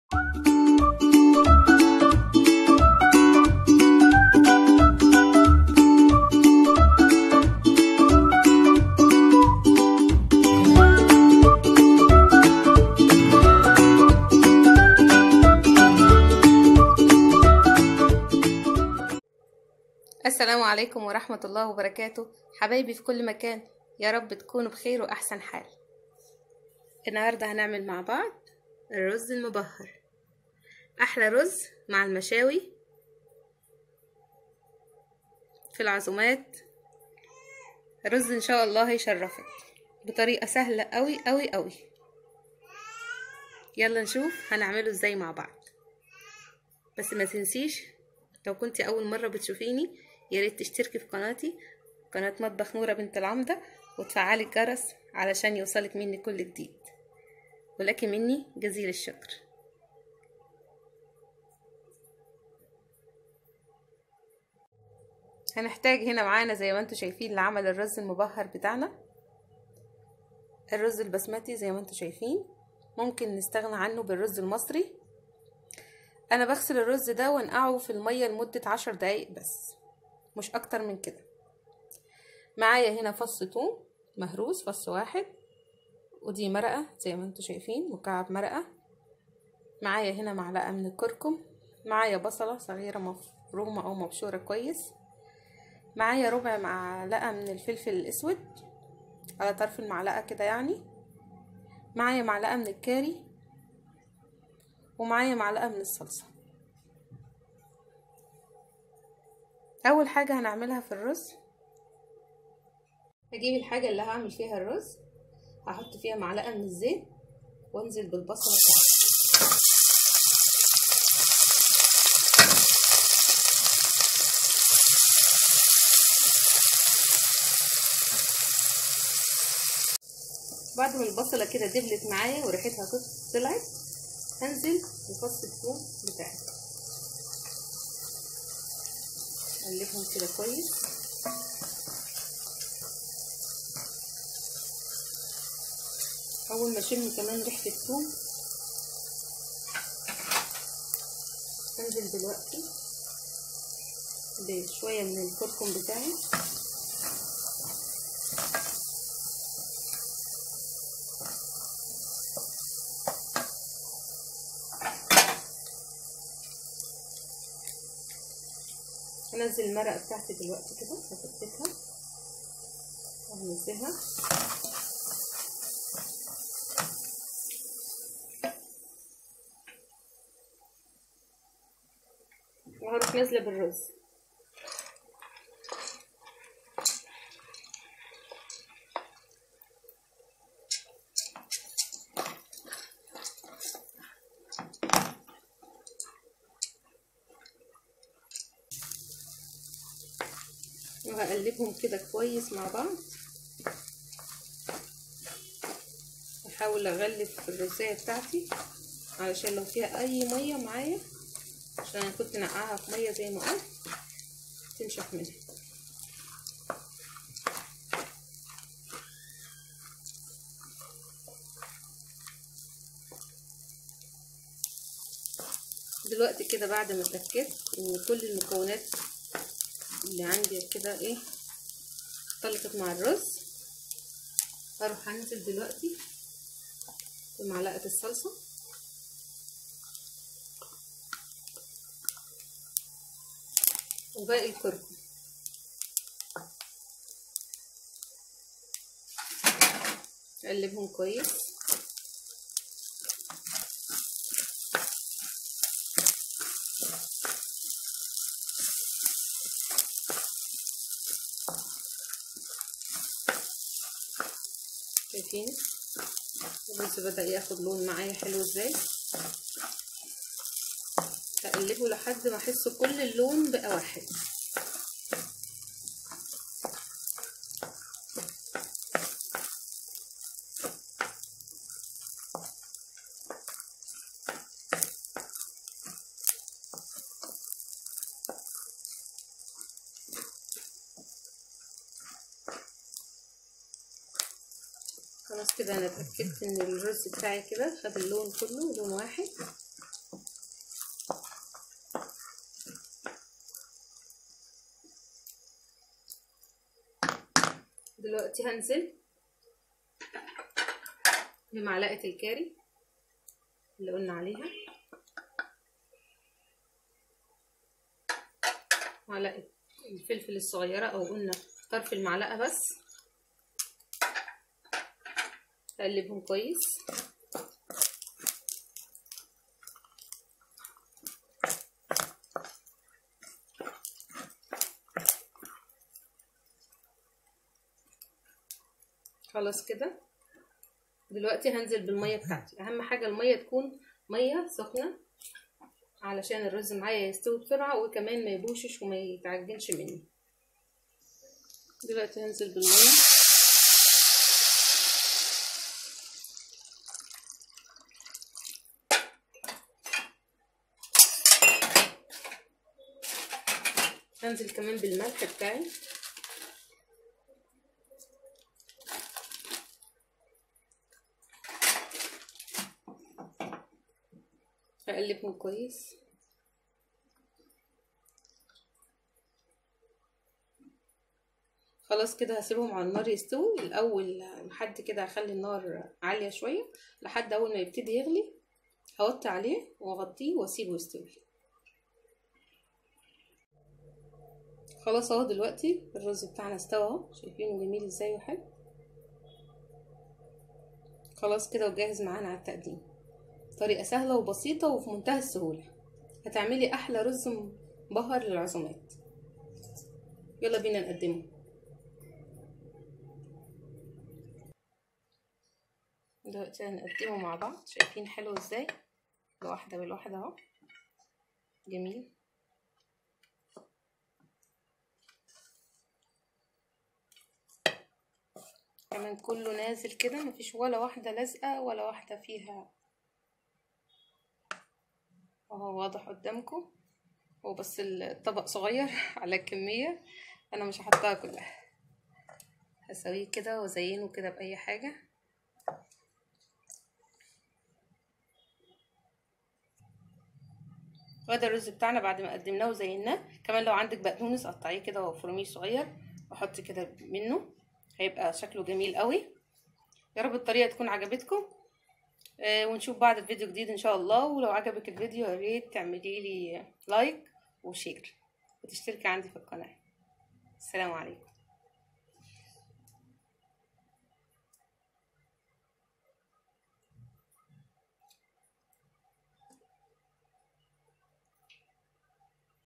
السلام عليكم ورحمة الله وبركاته حبايبي في كل مكان يا رب تكونوا بخير وأحسن حال النهاردة هنعمل مع بعض الرز المبهر أحلى رز مع المشاوي في العزومات رز إن شاء الله هيشرفك بطريقة سهلة قوي قوي قوي يلا نشوف هنعمله ازاي مع بعض بس ما تنسيش لو كنت اول مرة بتشوفيني يا ريت تشتركي في قناتي قناة مطبخ نورة بنت العمدة وتفعلي الجرس علشان يوصلك مني كل جديد ولك مني جزيل الشكر هنحتاج هنا معانا زي ما انتوا شايفين لعمل الرز المبهر بتاعنا الرز البسمتي زي ما انتوا شايفين ممكن نستغنى عنه بالرز المصري انا بغسل الرز ده وانقعه في المية لمدة عشر دقايق بس مش اكتر من كده معايا هنا فص ثوم مهروس فص واحد ودي مرقة زي ما انتوا شايفين مكعب مرقة معايا هنا معلقة من الكركم معايا بصلة صغيرة مفرومة او مبشورة كويس معايا ربع معلقة من الفلفل الاسود على طرف المعلقة كده يعني معايا معلقة من الكاري ومعايا معلقة من الصلصة اول حاجة هنعملها في الرز هجيب الحاجة اللي هعمل فيها الرز هحط فيها معلقة من الزيت وانزل بالبصلة بتاعتي بعد ما البصلة كده دبلت معايا وريحتها طلعت هنزل بفص الثوم بتاعي اقلبهم كده كويس اول ما اشم كمان ريحه الثوم انزل دلوقتي بشويه من الكركم بتاعي هنزل المرقه بتاعتي دلوقتي كده هفتتها وهنزلها وهروح نازله بالرز وهقلبهم كده كويس مع بعض احاول اغلف الرزايه بتاعتي علشان لو فيها اي ميه معايا عشان انا كنت نقعها في ميه زي ما قلت تنشف منها دلوقتي كده بعد ما اتاكدت ان كل المكونات اللي عندي كده ايه اختلطت مع الرز هروح انزل دلوقتي بمعلقه الصلصه وباقي الكركم اقلبهم كويس شايفين الرز بدأ ياخد لون معايا حلو ازاي هقلبه لحد ما احس كل اللون بقى واحد خلاص كده انا اتاكدت ان الرز بتاعي كده خد اللون كله لون واحد دلوقتي هنزل بمعلقة الكاري اللي قلنا عليها معلقة الفلفل الصغيرة او قلنا طرف المعلقة بس اقلبهم كويس خلاص كده دلوقتي هنزل بالميه بتاعتي اهم حاجه الميه تكون ميه سخنه علشان الرز معايا يستوي بسرعه وكمان ما يبوشش وما يتعجنش مني دلوقتي هنزل بالميه هنزل كمان بالملح بتاعي هقلبهم كويس خلاص كده هسيبهم على النار يستووا الاول لحد كده هخلي النار عاليه شويه لحد اول ما يبتدي يغلي هوطي عليه واغطيه واسيبه يستوي خلاص اهو دلوقتي الرز بتاعنا استوى اهو شايفينه جميل ازاي وحلو خلاص كده وجاهز معانا على التقديم طريقة سهلة وبسيطة وفي منتهى السهولة هتعملي أحلى رز مبهر للعزومات يلا بينا نقدمه دلوقتي هنقدمه مع بعض شايفين حلو ازاي الواحدة بالواحدة اهو جميل كمان كله نازل كده مفيش ولا واحدة لازقة ولا واحدة فيها اهو واضح قدامكم هو بس الطبق صغير على الكمية انا مش هحطها كلها هسويه كده وازينه كده باي حاجة وده الرز بتاعنا بعد ما قدمناه وزيناه كمان لو عندك بقدونس قطعيه كده وفرميه صغير وحطي كده منه هيبقى شكله جميل قوي يا رب الطريقه تكون عجبتكم آه ونشوف بعض في فيديو جديد ان شاء الله ولو عجبك الفيديو يا ريت تعملي لي لايك وشير وتشتركي عندي في القناه السلام عليكم